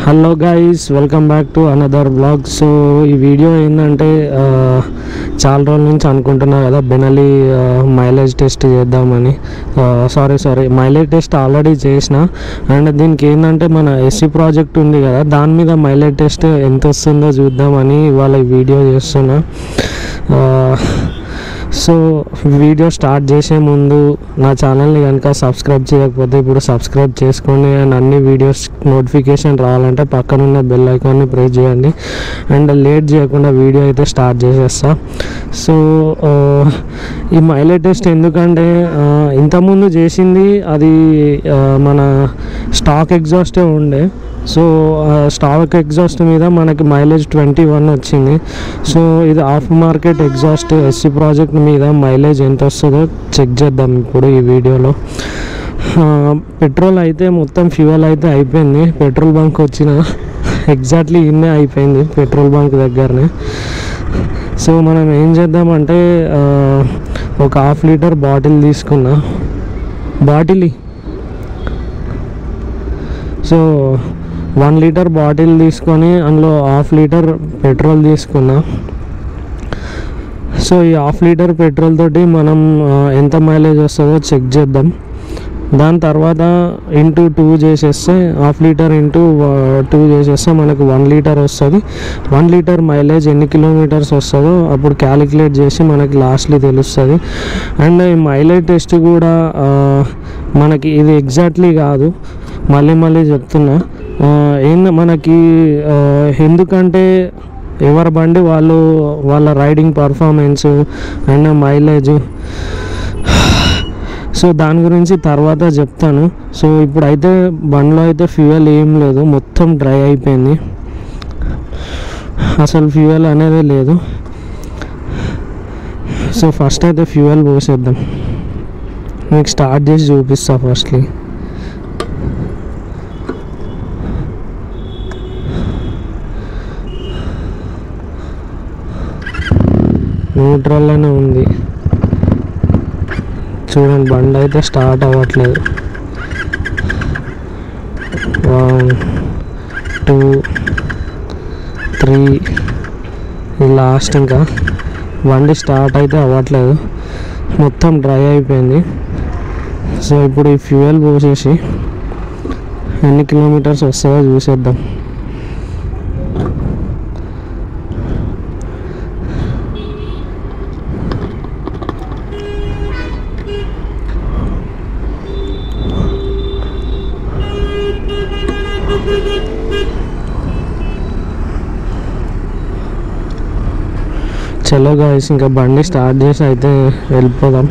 Hello guys welcome back to another blog so ఈ video ఏంటంటే ఆ, చాలా రోజుల నుంచి అనుకుంటున్నా కదా బెనలి మైలేజ్ టెస్ట్ చేద్దామని sorry sorry mileage test already చేసిన అండ్ దీనికి ఏంటంటే మన ఎస్సీ ప్రాజెక్ట్ ఉంది కదా దాని మీద మైలేజ్ టెస్ట్ ఎంత వస్తుందో చూద్దామని ఇవాళ ఈ వీడియో చేస్తున్నా ఆ, సో వీడియో స్టార్ట్ చేసే ముందు నా ఛానల్ని కనుక సబ్స్క్రైబ్ చేయకపోతే ఇప్పుడు సబ్స్క్రైబ్ చేసుకోండి అండ్ అన్ని వీడియోస్ నోటిఫికేషన్ రావాలంటే పక్కనున్న బెల్ ఐకాన్ని ప్రెస్ చేయండి అండ్ లేట్ చేయకుండా వీడియో అయితే స్టార్ట్ చేసేస్తా సో ఆ, ఈ మైలేజ్ టెస్ట్ ఎందుకంటే ఆ, ఇంతకుముందు చేసింది అది ఆ, మన స్టాక్ ఎగ్జాస్టే ఉండే సో స్టాక్ ఎగ్జాస్ట్ మీద మనకి మైలేజ్ ట్వంటీ వన్ వచ్చింది సో ఇది off market exhaust SC project మీద మైలేజ్ ఎంత వస్తుందో చెక్ చేద్దాం ఇప్పుడు ఈ వీడియోలో ఆ, పెట్రోల్ అయితే మొత్తం ఫ్యూయల్ అయితే అయిపోయింది పెట్రోల్ బంక్ వచ్చిన ఎగ్జాక్ట్లీ ఇన్నే అయిపోయింది పెట్రోల్ బంక్ దగ్గరనే సో మనం ఏం చేద్దామంటే ఆ, ఒక హాఫ్ లీటర్ బాటిల్ తీసుకున్నా బాటిల్ ఇ- సో వన్ లీటర్ బాటిల్ తీసుకొని అందులో హాఫ్ లీటర్ పెట్రోల్ తీసుకున్నా సో ఈ హాఫ్ లీటర్ పెట్రోల్ తోటి మనం ఆ, ఎంత మైలేజ్ వస్తుందో చెక్ చేద్దాం దాని తర్వాత ఇంటూ టూ చేసేస్తే హాఫ్ లీటర్ ఇంటూ టూ చేసేస్తే మనకు వన్ లీటర్ వస్తుంది వన్ లీటర్ మైలేజ్ ఎన్ని కిలోమీటర్స్ వస్తుందో అప్పుడు క్యాలిక్యులేట్ చేసి మనకి లాస్ట్లీ తెలుస్తుంది అండ్ ఈ మైలేజ్ టెస్ట్ కూడా ఆ, మనకి ఇది ఎగ్జాక్ట్లీ కాదు మళ్ళీ మళ్ళీ చెప్తున్నా ఆ, ఏంది మనకి ఆ, ఎందుకంటే ఎవరి బండి వాళ్ళు వాళ్ళ riding performance and mileage so దాని గురించి తర్వాత చెప్తాను సో ఇప్పుడైతే బండిలో అయితే ఫ్యూయల్ ఏం లేదు మొత్తం డ్రై అయిపోయింది అసలు ఫ్యూయల్ అనేది లేదు సో ఫస్ట్ అయితే ఫ్యూయల్ పోసేద్దాం మీకు స్టార్ట్ చేసి చూపిస్తా ఫస్ట్లీ న్యూట్రల్లోనే ఉంది చూడండి బండి అయితే స్టార్ట్ అవ్వట్లేదు వన్ టూ త్రీ ఇది లాస్ట్ ఇంకా బండి స్టార్ట్ అయితే అవ్వట్లేదు మొత్తం డ్రై అయిపోయింది సో ఇప్పుడు ఈ ఫ్యూయల్ పోసేసి ఎన్ని కిలోమీటర్స్ వస్తుందో చూసేద్దాం చలో గాయస్ ఇంకా బండి స్టార్ట్ చేసి అయితే వెళ్ళిపోదాం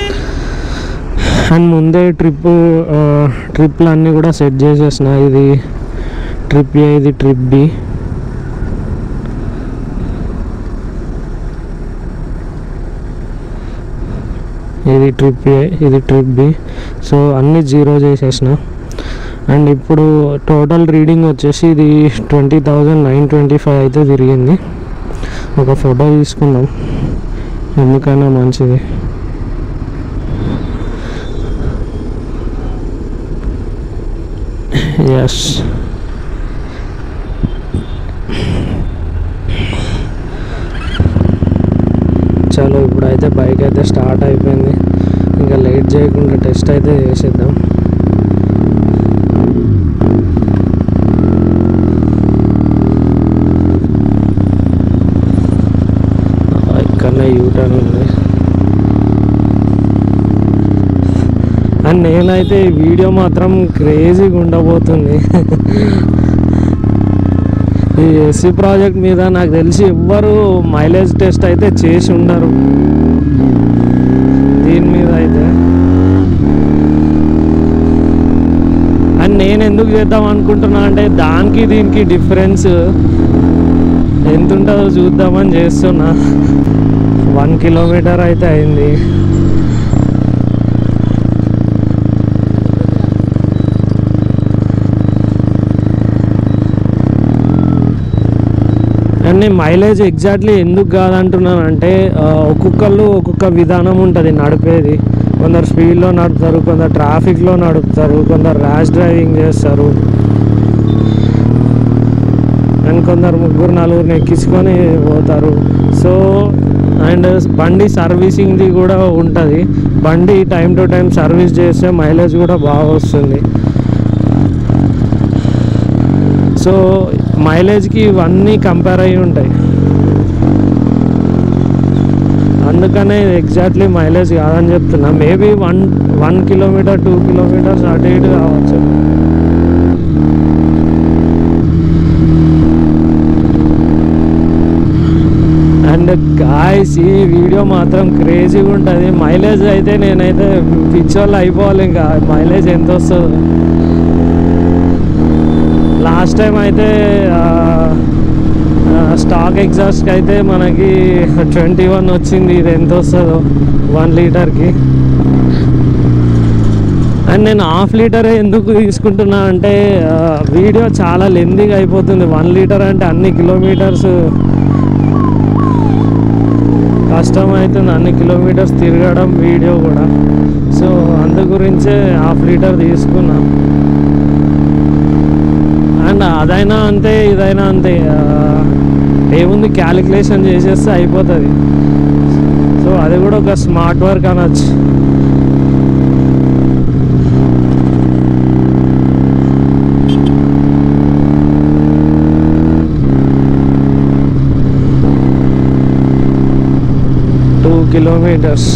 అండ్ ముందే ట్రిప్ ట్రిప్లు అన్నీ కూడా సెట్ చేసేసిన ఇది ట్రిప్ ఏ ఇది ట్రిప్ బి ఇది ట్రిప్ ఏ ఇది ట్రిప్ బి సో అన్నీ జీరో చేసేసిన అండ్ ఇప్పుడు టోటల్ రీడింగ్ వచ్చేసి ఇది twenty thousand nine twenty five అయితే తిరిగింది ఒక ఫోటో తీసుకుందాం ఎందుకైనా మంచిది ఎస్ చలో ఇప్పుడైతే బైక్ అయితే స్టార్ట్ అయిపోయింది ఇంకా లేట్ చేయకుండా టెస్ట్ అయితే చేసేద్దాం ఇక్కడనే యూటర్న్ ఉంది అండ్ నేనైతే ఈ వీడియో మాత్రం క్రేజీగా ఉండబోతుంది ఈ ఎస్సీ ప్రాజెక్ట్ మీద నాకు తెలిసి ఎవ్వరు మైలేజ్ టెస్ట్ అయితే చేసి ఉండరు దీని మీద అయితే అండ్ నేను ఎందుకు చేద్దాం అనుకుంటున్నా అంటే దానికి దీనికి డిఫరెన్స్ ఎంత ఉంటుందో చూద్దామని చేస్తున్నా వన్ కిలోమీటర్ అయితే అయింది అండ్ నేను మైలేజ్ ఎగ్జాక్ట్లీ ఎందుకు కాదంటున్నాను అంటే ఆ, ఒక్కొక్కళ్ళు ఒక్కొక్క విధానం ఉంటుంది నడిపేది కొందరు స్పీడ్లో నడుపుతారు కొందరు ట్రాఫిక్లో నడుపుతారు కొందరు ర్యాష్ డ్రైవింగ్ చేస్తారు అండ్ కొందరు ముగ్గురు నలుగురిని ఎక్కించుకొని పోతారు సో అండ్ బండి సర్వీసింగ్ది కూడా ఉంటుంది బండి టైం టు టైం సర్వీస్ చేస్తే మైలేజ్ కూడా బాగా వస్తుంది సో మైలేజ్కి ఇవన్నీ కంపేర్ అయ్యి ఉంటాయి అందుకనే ఎగ్జాక్ట్లీ మైలేజ్ కాదని చెప్తున్నా maybe one one kilometre two kilometres అటు ఇటు కావచ్చు అండ్ గాయస్ ఈ వీడియో మాత్రం క్రేజీగా ఉంటుంది మైలేజ్ అయితే నేనైతే పిచ్చోళ్ళు అయిపోవాలి ఇంకా మైలేజ్ ఎంత వస్తుందో లాస్ట్ టైం అయితే స్టాక్ ఎగ్జాస్ట్కి అయితే మనకి ట్వంటీ వన్ వచ్చింది ఇది ఎంత వస్తుందో వన్ లీటర్కి అండ్ నేను హాఫ్ లీటర్ ఎందుకు తీసుకుంటున్నా అంటే ఆ, వీడియో చాలా లెందీగా అయిపోతుంది వన్ లీటర్ అంటే అన్ని కిలోమీటర్స్ కష్టం అవుతుంది అన్ని కిలోమీటర్స్ తిరగడం వీడియో కూడా సో అందు గురించే హాఫ్ లీటర్ తీసుకున్నా అండ్ అదైనా అంతే ఇదైనా అంతే ఆ, ఏముంది క్యాలిక్యులేషన్ చేసేస్తే అయిపోతుంది సో అది కూడా ఒక స్మార్ట్ వర్క్ అనొచ్చు టూ కిలోమీటర్స్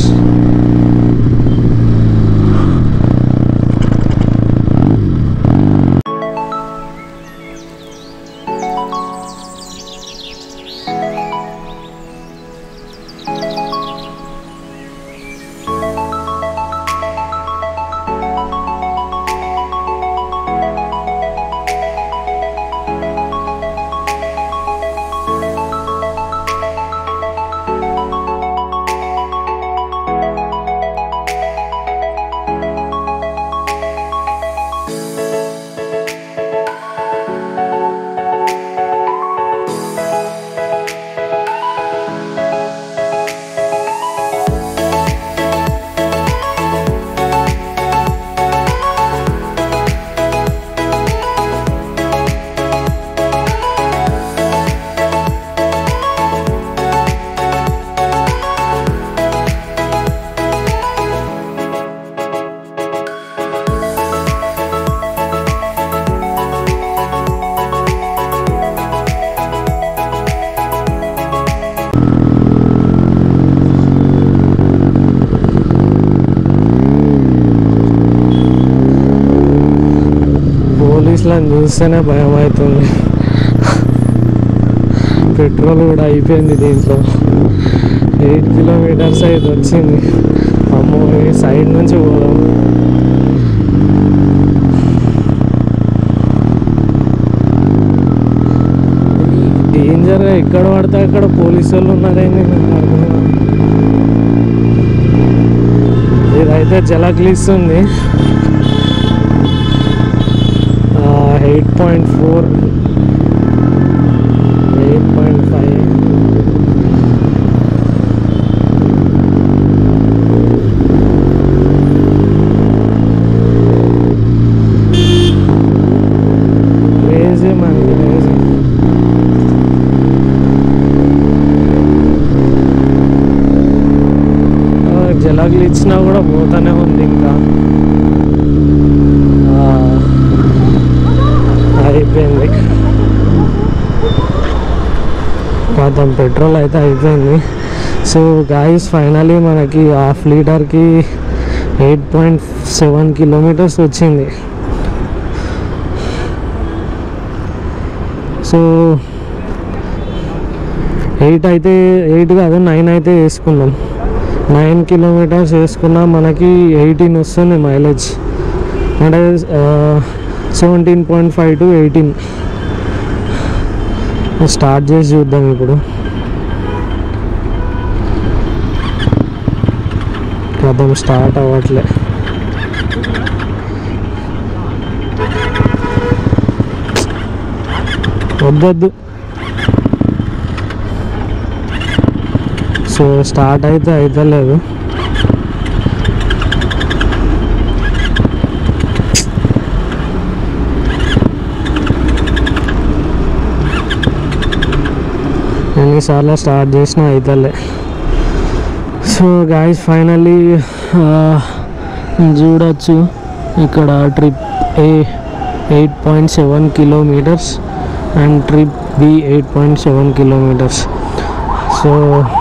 పోలీసులను చూస్తేనే భయం అవుతుంది పెట్రోల్ కూడా అయిపోయింది దీంట్లో ఎయిట్ కిలోమీటర్స్ అయితే వచ్చింది అమ్మో ఈ సైడ్ నుంచి పోదాం డేంజర్గా ఎక్కడ పడితే అక్కడ పోలీసు వాళ్ళు ఉన్నారేంటి నాకు అర్థం కాదు. ఇదైతే జలక్లిస్తుంది eight point four eight point five crazy మన క్రేజీ జలాగులు ఇచ్చినా కూడా పోతానే ఉంది ఇంకా ఆ, అయిపోయింది మొత్తం పెట్రోల్ అయితే అయిపోయింది సో గాయస్ ఫైనలీ మనకి హాఫ్ లీటర్కి ఎయిట్ పాయింట్ సెవెన్ కిలోమీటర్స్ వచ్చింది సో ఎయిట్ అయితే ఎయిట్ కాదు నైన్ అయితే వేసుకున్నాం నైన్ కిలోమీటర్స్ వేసుకున్నా మనకి ఎయిటీన్ వస్తుంది మైలేజ్ అంటే seventeen point five to eighteen start చేసి చూద్దాం ఇప్పుడు కథం స్టార్ట్ అవ్వట్లే వద్దొద్దు సో స్టార్ట్ అయితే అవుతలేదు ఎన్నిసార్లు స్టార్ట్ చేసినా అవుతలే సో గాయస్ ఫైనల్లీ చూడొచ్చు ఇక్కడ trip A eight point seven kilometres and trip B eight point seven kilometres so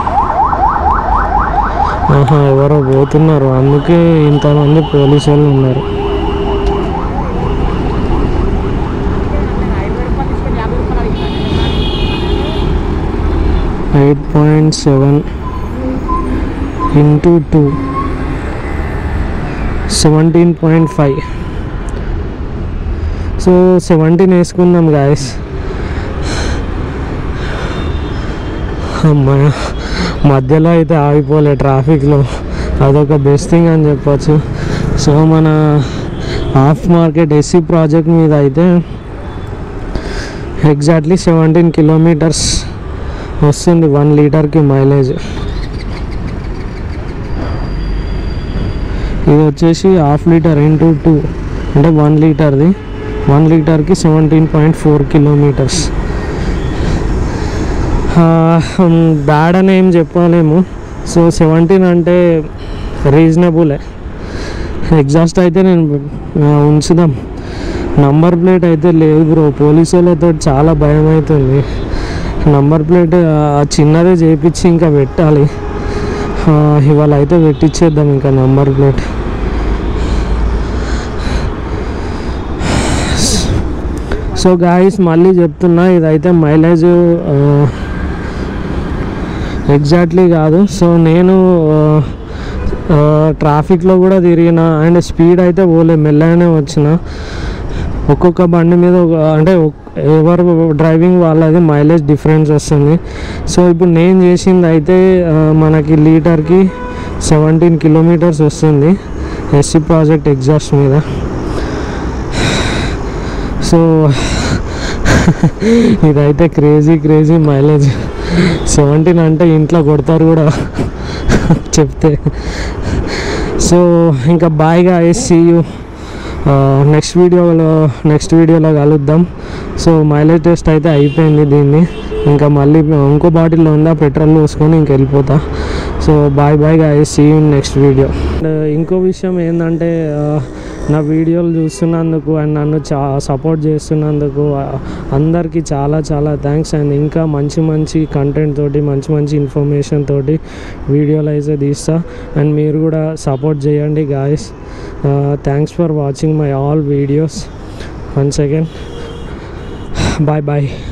ఆహా ఎవరో పోతున్నారు అందుకే ఇంతమంది పోలీసు వాళ్ళు ఉన్నారు eight point seven into two seventeen point five so seventeen వేసుకుందాం గాయస్ అమ్మాయ మధ్యలో అయితే ఆగిపోలే ట్రాఫిక్లో అదొక బెస్ట్ థింగ్ అని చెప్పొచ్చు సో మన హాఫ్ మార్కెట్ ఎస్సీ ప్రాజెక్ట్ మీద అయితే ఎగ్జాక్ట్లీ సెవెంటీన్ కిలోమీటర్స్ వస్తుంది వన్ లీటర్కి మైలేజ్ ఇది వచ్చేసి హాఫ్ లీటర్ ఇంటూ టూ అంటే వన్ లీటర్ది వన్ లీటర్కి seventeen point four kilometres bad అని ఏం చెప్పలేము సో సెవెంటీన్ అంటే రీజనబులే ఎగ్జాస్ట్ అయితే నేను ఆ, ఉంచుదాం నంబర్ ప్లేట్ అయితే లేదు బ్రో పోలీసు వాళ్ళతో చాలా భయం అవుతుంది నంబర్ ప్లేట్ ఆ చిన్నదే చేపించి ఇంకా పెట్టాలి ఆ, ఇవాళ అయితే పెట్టించేద్దాం ఇంకా నంబర్ ప్లేట్ సో గాయస్ మళ్ళీ చెప్తున్నా ఇదైతే మైలేజ్ ఎగ్జాక్ట్లీ కాదు సో నేను ట్రాఫిక్లో కూడా తిరిగిన అండ్ స్పీడ్ అయితే పోలే మెల్లగానే వచ్చిన ఒక్కొక్క బండి మీద ఒక- అంటే ఒక్- ఎవరు డ్రైవింగ్ వాళ్ళది మైలేజ్ డిఫరెన్స్ వస్తుంది సో ఇప్పుడు నేను చేసింది అయితే ఆ, మనకి లీటర్కి సెవెంటీన్ కిలోమీటర్స్ వస్తుంది ఎస్సీ ప్రాజెక్ట్ ఎగ్జాస్ట్ మీద సో ఇదైతే క్రేజీ క్రేజీ మైలేజ్ సెవెంటీన్ అంటే ఇంట్లో కొడతారు కూడా చెప్తే సో ఇంకా బాయ్గా వేసి నెక్స్ట్ వీడియోలో నెక్స్ట్ వీడియోలో కలుద్దాం సో మైలేజ్ టెస్ట్ అయితే అయిపోయింది దీన్ని ఇంకా మళ్ళీ ఇంకో బాటిల్లో ఉందా పెట్రోల్ పోసుకొని ఇంక వెళ్ళిపోతా so bye bye guys see in next video and ఇంకో విషయం ఏంటంటే ఆ, నా వీడియోలు చూస్తున్నందుకు అండ్ నన్ను చా సపోర్ట్ చేస్తున్నందుకు ఆ, అందరికీ చాలా చాలా థ్యాంక్స్ అండ్ ఇంకా మంచి మంచి కంటెంట్ తోటి మంచి మంచి ఇన్ఫర్మేషన్ తోటి వీడియోలు అయితే తీస్తా అండ్ మీరు కూడా సపోర్ట్ చేయండి guys thanks for watching my all videos once again bye bye